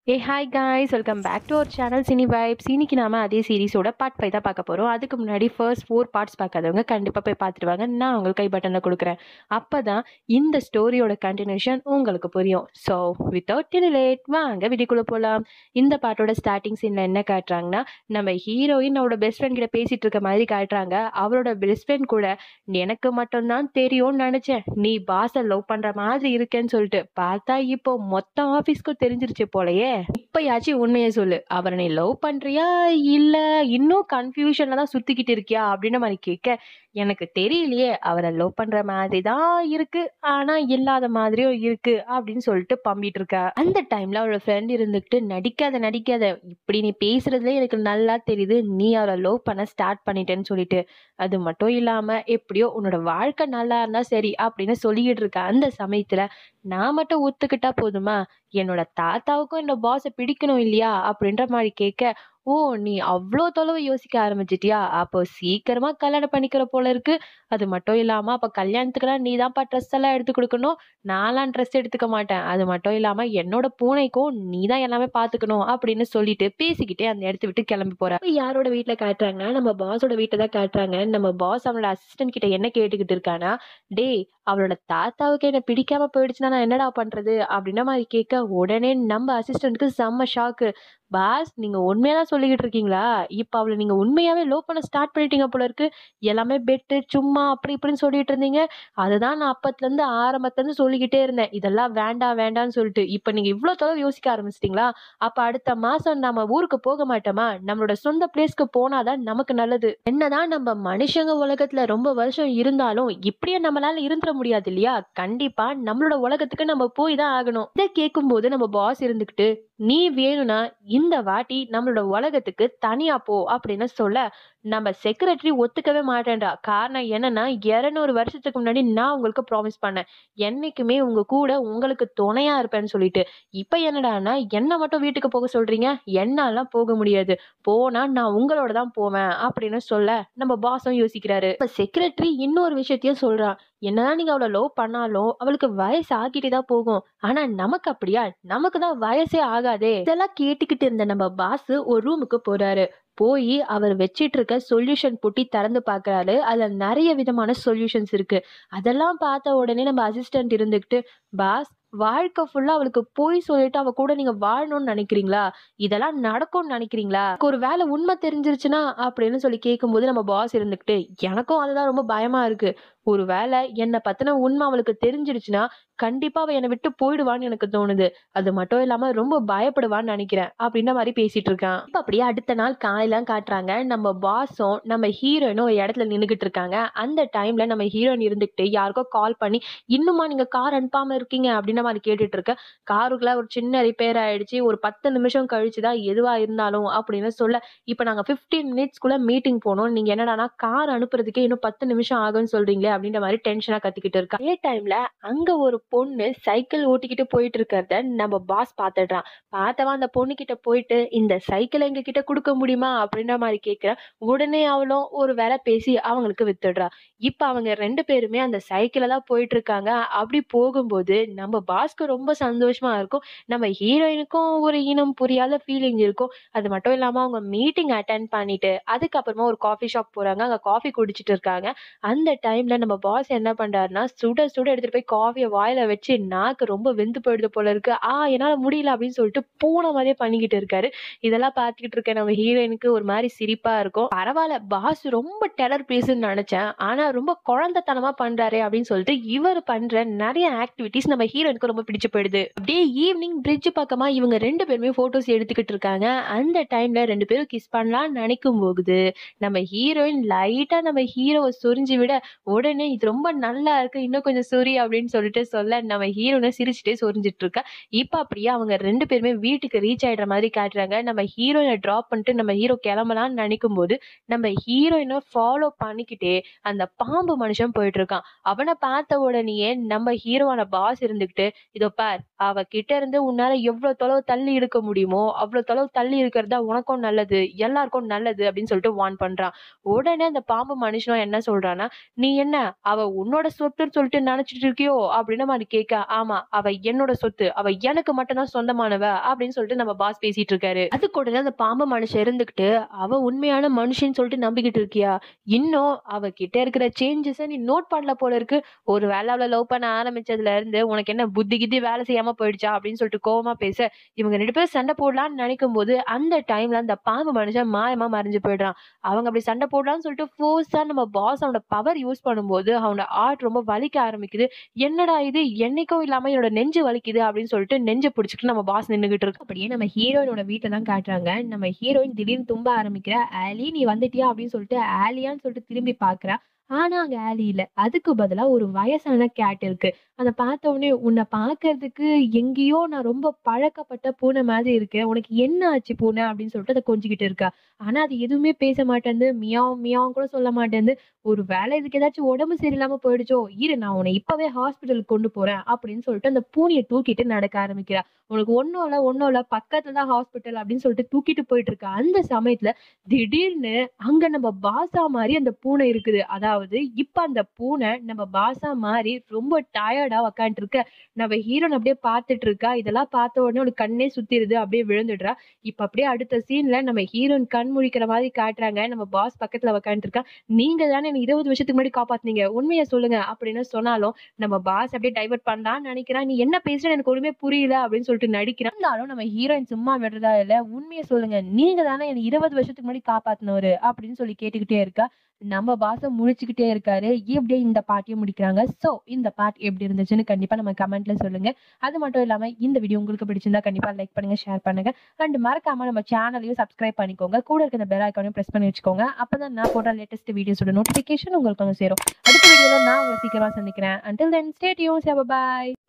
A hi guys welcome back to our channel cine vibes இன்னைக்கு நாம அதே சீரிஸோட part five தான் பார்க்க போகிறோம் அதுக்கு முன்னாடி ஃபர்ஸ்ட் ஃபோர் பார்ட்ஸ் பார்க்காதவங்க கண்டிப்பாக போய் பார்த்துட்டு வாங்க நான் உங்களுக்கு கை பட்டனில் கொடுக்குறேன் அப்போ தான் இந்த ஸ்டோரியோட கண்டினியூஷன் உங்களுக்கு புரியும் ஸோ வித்தவுட் டிலேட் வாங்க வீடியோக்குள்ளே போகலாம் இந்த பாட்டோட ஸ்டார்டிங் சீனில் என்ன காட்டுறாங்கன்னா நம்ம ஹீரோயின் அவரோட பெஸ்ட் ஃப்ரெண்ட் கிட்ட பேசிட்டு இருக்க மாதிரி காட்டுறாங்க அவரோட பெஸ்ட் ஃப்ரெண்ட் கூட எனக்கு மட்டும்தான் தெரியும்னு நினச்சேன் நீ பாஸை லவ் பண்ணுற மாதிரி இருக்கேன்னு சொல்லிட்டு பார்த்தா இப்போ மொத்த ஆஃபீஸ்க்கும் தெரிஞ்சிருச்சு போலயே இப்பயாச்சும் உண்மையை சொல்லு அவரை நீ லவ் பண்றியா இல்ல இன்னும் கன்ஃபியூஷன்ல தான் சுத்திக்கிட்டு இருக்கியா அப்படின்னு மாதிரி கேட்க எனக்கு தெரியலையே அவரை லவ் பண்ற மாதிரி தான் இருக்கு ஆனா இல்லாத மாதிரியும் இருக்கு அப்படின்னு சொல்லிட்டு பம்பிட்டு இருக்கா அந்த டைம்ல அவரோட ஃப்ரெண்ட் இருந்துகிட்டு நடிக்காத நடிக்காத இப்படி நீ பேசுறதுல எனக்கு நல்லா தெரியுது நீ அவரை லவ் பண்ண ஸ்டார்ட் பண்ணிட்டேன்னு சொல்லிட்டு அது மட்டும் இல்லாம எப்படியோ உன்னோட வாழ்க்கை நல்லா இருந்தா சரி அப்படின்னு சொல்லிக்கிட்டு இருக்க அந்த சமயத்துல நான் மட்டும் ஒத்துக்கிட்டா போதுமா என்னோட தாத்தாவுக்கும் என்னோட பாஸை பிடிக்கணும் இல்லையா அப்படின்ற மாதிரி கேட்க ஓ நீ அவ்வளோ தொலைவு யோசிக்க ஆரம்பிச்சிட்டியா அப்போ சீக்கிரமா கல்யாணம் பண்ணிக்கிற போல இருக்கு அது மட்டும் இல்லாம அப்ப கல்யாணத்துக்குலாம் நீ தான்ப்பா ட்ரெஸ் எல்லாம் எடுத்து கொடுக்கணும் நான்லாம் ட்ரெஸ் எடுத்துக்க மாட்டேன் அது மட்டும் இல்லாம என்னோட பூனைக்கும் நீ தான் எல்லாமே பாத்துக்கணும் அப்படின்னு சொல்லிட்டு பேசிக்கிட்டே அந்த இடத்த விட்டு கிளம்பி போறா இப்ப யாரோட வீட்டுல காட்டுறாங்கன்னா நம்ம பாஸோட வீட்டை தான் காட்டுறாங்க நம்ம பாஸ் அவனோட அசிஸ்டன்ட் கிட்ட என்ன கேட்டுக்கிட்டு இருக்கானா டேய் அவளோட தாத்தாவுக்கு என்ன பிடிக்காம போயிடுச்சுன்னா நான் என்னடா பண்றது அப்படின்ற மாதிரி கேட்க உடனே நம்ம அசிஸ்டன்ட்க்கு செம்ம ஷாக்கு பாஸ் நீங்க உண்மையா தான் சொல்லிக்கிட்டு இருக்கீங்களா இப்ப அவளை நீங்க உண்மையாவே லோ பண்ண ஸ்டார்ட் பண்ணிட்டீங்க போல இருக்கு எல்லாமே பெட்டு சும்மா அப்படி இப்படின்னு சொல்லிட்டு இருந்தீங்க அதுதான் நான் அப்பத்துல இருந்து ஆரம்பத்துல இருந்து சொல்லிக்கிட்டே இருந்தேன் இதெல்லாம் வேண்டாம் வேண்டாம்னு சொல்லிட்டு இப்ப நீங்க இவ்வளவு தொலைவு யோசிக்க ஆரம்பிச்சிட்டீங்களா அப்ப அடுத்த மாசம் நம்ம ஊருக்கு போக மாட்டோமா நம்மளோட சொந்த பிளேஸ்க்கு போனாதான் நமக்கு நல்லது என்னதான் நம்ம மனுஷங்க உலகத்துல ரொம்ப வருஷம் இருந்தாலும் இப்படியே நம்மளால இருந்துட முடியாது இல்லையா கண்டிப்பா நம்மளோட உலகத்துக்கு நம்ம போய் தான் ஆகணும் இதை கேட்கும் போது நம்ம பாஸ் இருந்துகிட்டு நீ வேணும்னா இந்த வாட்டி நம்மளோட உலகத்துக்கு தனியா போ அப்படின்னு சொல்ல நம்ம செக்ரட்டரி ஒத்துக்கவே மாட்டேன்டா காரணம் என்னன்னா இருநூறு வருஷத்துக்கு முன்னாடி நான் உங்களுக்கு ப்ராமிஸ் பண்ணேன் என்னைக்குமே உங்க கூட உங்களுக்கு துணையா இருப்பேன்னு சொல்லிட்டு இப்ப என்னடான்னா என்ன மட்டும் வீட்டுக்கு போக சொல்றீங்க என்னாலாம் போக முடியாது போனா நான் உங்களோட தான் போவேன் அப்படின்னு சொல்ல நம்ம பாஸும் யோசிக்கிறாரு இப்ப செக்ரட்டரி இன்னொரு விஷயத்தையும் சொல்றான் என்னதான் நீங்க அவளை லவ் பண்ணாலும் அவளுக்கு வயசு ஆகிட்டே தான் போகும் ஆனா நமக்கு அப்படியா நமக்கு தான் வயசே ஆகாதே இதெல்லாம் கேட்டுக்கிட்டு இருந்த நம்ம பாஸ் ஒரு ரூமுக்கு போறாரு போய் அவர் வச்சிட்டு இருக்க சொல்யூஷன் பொட்டி திறந்து பார்க்கறாரு அதுல நிறைய விதமான சொல்யூஷன்ஸ் இருக்கு அதெல்லாம் பார்த்த உடனே நம்ம அசிஸ்டன்ட் இருந்துகிட்டு பாஸ் வாழ்க்கை ஃபுல்லா அவளுக்கு போய் சொல்லிட்டு அவ கூட நீங்க வாழணும்னு நினைக்கிறீங்களா இதெல்லாம் நடக்கும்னு நினைக்கிறீங்களா ஒரு வேலை உண்மை தெரிஞ்சிருச்சுன்னா அப்படின்னு சொல்லி கேட்கும்போது நம்ம பாஸ் இருந்துகிட்டு எனக்கும் அதுதான் ரொம்ப பயமா இருக்கு ஒரு வேலை என்னை பத்தின உண்மை அவளுக்கு தெரிஞ்சிருச்சுன்னா கண்டிப்பா அவ என்னை விட்டு போயிடுவான்னு எனக்கு தோணுது அது மட்டும் இல்லாம ரொம்ப பயப்படுவான்னு நினைக்கிறேன் அப்படின்ற மாதிரி பேசிட்டு இருக்கான் இப்ப அப்படியே அடுத்த நாள் காலையில காட்டுறாங்க நம்ம பாஸும் நம்ம ஹீரோயினும் ஒரு இடத்துல நின்னுகிட்டு இருக்காங்க அந்த டைம்ல நம்ம ஹீரோயின் இருந்துகிட்டு யாருக்கோ கால் பண்ணி இன்னுமா நீங்க கார் அனுப்பாம இருக்கீங்க அப்படின்ற மாதிரி கேட்டுட்டு இருக்க காருக்குள்ள ஒரு சின்ன ரிப்பேர் ஆயிடுச்சு ஒரு பத்து நிமிஷம் கழிச்சுதான் எதுவா இருந்தாலும் அப்படின்னு சொல்ல இப்ப நாங்க பிப்டீன் மினிட்ஸ்க்குள்ள மீட்டிங் போனோம் நீங்க என்னடானா கார் அனுப்புறதுக்கே இன்னும் பத்து நிமிஷம் ஆகும்னு சொல்றீங்களே அப்படின்ற மாதிரி டென்ஷனா கத்திக்கிட்டு இருக்கா அதே டைம்ல அங்க ஒரு பொண்ணு சைக்கிள் ஓட்டிக்கிட்டு போயிட்டு இருக்கிறத நம்ம பாஸ் பாத்துடுறான் பார்த்தவன் அந்த பொண்ணு கிட்ட போயிட்டு இந்த சைக்கிள் எங்க கிட்ட கொடுக்க முடியுமா அப்படின்ற மாதிரி கேட்கிற உடனே அவளும் ஒரு வேலை பேசி அவங்களுக்கு வித்துடுறா இப்ப அவங்க ரெண்டு பேருமே அந்த சைக்கிள்ல தான் போயிட்டு இருக்காங்க அப்படி போகும்போது நம்ம பாஸ்க்கு ரொம்ப சந்தோஷமா இருக்கும் நம்ம ஹீரோயினுக்கும் ஒரு இனம் புரியாத ஃபீலிங் இருக்கும் அது மட்டும் இல்லாம அவங்க மீட்டிங் அட்டன் பண்ணிட்டு அதுக்கப்புறமா ஒரு காஃபி ஷாப் போறாங்க அங்க காஃபி குடிச்சிட்டு இருக்காங்க அந்த டைம்ல நம்ம பாஸ் என்ன பண்றாருன்னா சுட சுட எடுத்துட்டு போய் காஃபியை வாயில வச்சு நாக்கு ரொம்ப வெந்து போயிடுது போல இருக்கு ஆ என்னால முடியல அப்படின்னு சொல்லிட்டு பூனை மாதிரியே பண்ணிக்கிட்டு இருக்காரு இதெல்லாம் பார்த்துக்கிட்டு இருக்க நம்ம ஹீரோயினுக்கு ஒரு மாதிரி சிரிப்பா இருக்கும் பரவாயில்ல பாஸ் ரொம்ப டெரர் பீஸ்ன்னு நினைச்சேன் ஆனா ரொம்ப குழந்தைத்தனமா பண்றாரு அப்படின்னு சொல்லிட்டு இவர் பண்ற நிறைய ஆக்டிவிட்டிஸ் நம்ம ஹீரோயினுக்கு ரொம்ப பிடிச்சு போயிடுது அப்படியே ஈவினிங் பிரிட்ஜ் பக்கமா இவங்க ரெண்டு பேருமே போட்டோஸ் எடுத்துக்கிட்டு இருக்காங்க அந்த டைம்ல ரெண்டு பேரும் கிஸ் பண்ணலாம்னு நினைக்கும் போகுது நம்ம ஹீரோயின் லைட்டா நம்ம ஹீரோவை சொரிஞ்சு விட உடனே இது ரொம்ப நல்லா இருக்கு இன்னும் கொஞ்சம் சொரி அப்படின்னு சொல்லிட்டு சொல்ல நம்ம ஹீரோனை சிரிச்சுட்டே சொரிஞ்சிட்டு இருக்கா இப்ப அப்படியே அவங்க ரெண்டு பேருமே வீட்டுக்கு ரீச் ஆயிடுற மாதிரி காட்டுறாங்க நம்ம ஹீரோயினை டிராப் பண்ணிட்டு நம்ம ஹீரோ கிளம்பலாம்னு நினைக்கும் போது நம்ம ஹீரோயினை ஃபாலோ பண்ணிக்கிட்டே அந்த பாம்பு மனுஷன் போயிட்டு இருக்கான் அவனை பார்த்த உடனேயே நம்ம ஹீரோவான பாஸ் இருந்துகிட்டு இதோ பார் அவ கிட்ட இருந்து உன்னால எவ்வளவு தொலைவு தள்ளி இருக்க முடியுமோ அவ்வளவு தொலைவு தள்ளி இருக்கிறதா உனக்கும் நல்லது எல்லாருக்கும் நல்லது அப்படின்னு சொல்லிட்டு வார்ன் பண்றான் உடனே அந்த பாம்பு மனுஷனும் என்ன சொல்றான்னா நீ என்ன அவ உன்னோட சொத்துன்னு சொல்லிட்டு நினைச்சிட்டு இருக்கியோ அப்படின்னு மாதிரி கேட்க ஆமா அவ என்னோட சொத்து அவ எனக்கு மட்டும் தான் சொந்தமானவ அப்படின்னு சொல்லிட்டு நம்ம பாஸ் பேசிட்டு இருக்காரு அது கூட அந்த பாம்பு மனுஷன் இருந்துகிட்டு அவ உண்மையான மனுஷன்னு சொல்லிட்டு நம்பிக்கிட்டு இருக்கியா இன்னும் அவ கிட்ட இருக்கிற சேஞ்சஸ் நீ நோட் பண்ணல போல இருக்கு ஒரு வேலை அவளை லவ் பண்ண ஆரம்பிச்சதுல இருந்து உனக்கு என்ன புத்தி கித்தி வேலை செய்யாம போயிடுச்சா அப்படின்னு சொல்லிட்டு கோவமா பேச இவங்க ரெண்டு பேரும் சண்டை போடலாம்னு நினைக்கும் போது அந்த டைம்ல அந்த பாம்பு மனுஷன் மாயமா மறைஞ்சு போயிடுறான் அவங்க அப்படி சண்டை போடலாம்னு சொல்லிட்டு ஃபோர்ஸா நம்ம பாஸ் அவனோட பவர் யூஸ் பண்ணும்போது அவனோட ஆர்ட் ரொம்ப வலிக்க ஆரம்பிக்குது என்னடா இது என்னைக்கும் இல்லாம என்னோட நெஞ்சு வலிக்குது அப்படின்னு சொல்லிட்டு நெஞ்சு பிடிச்சிட்டு நம்ம பாஸ் நின்னுகிட்டு இருக்கு அப்படியே நம்ம ஹீரோயினோட வீட்டை தான் காட்டுறாங்க நம்ம ஹீரோயின் திடீர்னு தும்ப ஆரம்பிக்கிற ஆலி நீ வந்துட்டியா அப்படின்னு சொல்லிட்டு ஆலியான்னு சொல்லிட்டு திரும்பி பாக்குறா ஆனா அங்க ஆலி இல்ல அதுக்கு பதிலா ஒரு வயசான கேட் இருக்கு அதை பார்த்த உடனே உன்னை பார்க்கறதுக்கு எங்கேயோ நான் ரொம்ப பழக்கப்பட்ட பூனை மாதிரி இருக்கேன் உனக்கு என்ன ஆச்சு பூனை அப்படின்னு சொல்லிட்டு அதை கொஞ்சிக்கிட்டு இருக்கா ஆனா அது எதுவுமே பேச மாட்டேங்குது மியாவும் மியாவும் கூட சொல்ல மாட்டேங்குது ஒரு வேலை இதுக்கு ஏதாச்சும் உடம்பு சரியில்லாம போயிடுச்சோ இரு நான் உன்னை இப்பவே ஹாஸ்பிட்டலுக்கு கொண்டு போறேன் அப்படின்னு சொல்லிட்டு அந்த பூனையை தூக்கிட்டு நடக்க ஆரம்பிக்கிறா உனக்கு ஒன்றும் இல்லை ஒன்றும் இல்லை பக்கத்துல தான் ஹாஸ்பிட்டல் அப்படின்னு சொல்லிட்டு தூக்கிட்டு போயிட்டு இருக்கா அந்த சமயத்துல திடீர்னு அங்க நம்ம பாசா மாதிரி அந்த பூனை இருக்குது அதாவது இப்ப அந்த பூனை நம்ம பாசா மாதிரி ரொம்ப டயர்டா உக்காந்துட்டு இருக்க நம்ம ஹீரோன் அப்படியே பார்த்துட்டு இருக்கா இதெல்லாம் பார்த்த உடனே ஒரு கண்ணே சுத்திருது அப்படியே விழுந்துடுறா இப்ப அப்படியே அடுத்த சீன்ல நம்ம ஹீரோயின் கண் முழிக்கிற மாதிரி காட்டுறாங்க நம்ம பாஸ் பக்கத்துல உக்காந்துட்டு இருக்கா நீங்க தானே என்ன இருபது வருஷத்துக்கு முன்னாடி காப்பாத்துனீங்க உண்மையை சொல்லுங்க அப்படின்னு சொன்னாலும் நம்ம பாஸ் அப்படியே டைவர்ட் பண்ணலாம்னு நினைக்கிறான் நீ என்ன பேசுற எனக்கு ஒண்ணுமே புரியல அப்படின்னு சொல்லிட்டு நடிக்கிறான் இருந்தாலும் நம்ம ஹீரோயின் சும்மா விடுறதா இல்ல உண்மையை சொல்லுங்க நீங்க தானே என்ன இருபது வருஷத்துக்கு முன்னாடி காப்பாத்தினவரு அப்படின்னு சொல்லி கேட்டுக்கிட்டே இருக்கா நம்ம பாசம் முழிச்சுக்கிட்டே இருக்காரு இப்படியே இந்த பாட்டியை முடிக்கிறாங்க சோ இந்த பாட் எப்படி இருந்துச்சுன்னு கண்டிப்பா நம்ம கமெண்ட்ல சொல்லுங்க அது மட்டும் இல்லாம இந்த வீடியோ உங்களுக்கு பிடிச்சிருந்தா கண்டிப்பா லைக் பண்ணுங்க ஷேர் பண்ணுங்க அண்ட் மறக்காம நம்ம சேனலையும் சப்ஸ்கிரைப் பண்ணிக்கோங்க கூட இருக்க பெல் ஐக்கானையும் பிரஸ் பண்ணி வச்சுக்கோங்க அப்பதான் நான் போடுற லேட்டஸ்ட் வீடியோஸோட நோட்டிபிகேஷன் உங்களுக்கு வந்து சேரும் அடுத்த வீடியோல நான் உங்களை சீக்கிரமா சந்திக்கிறேன் until then stay tuned bye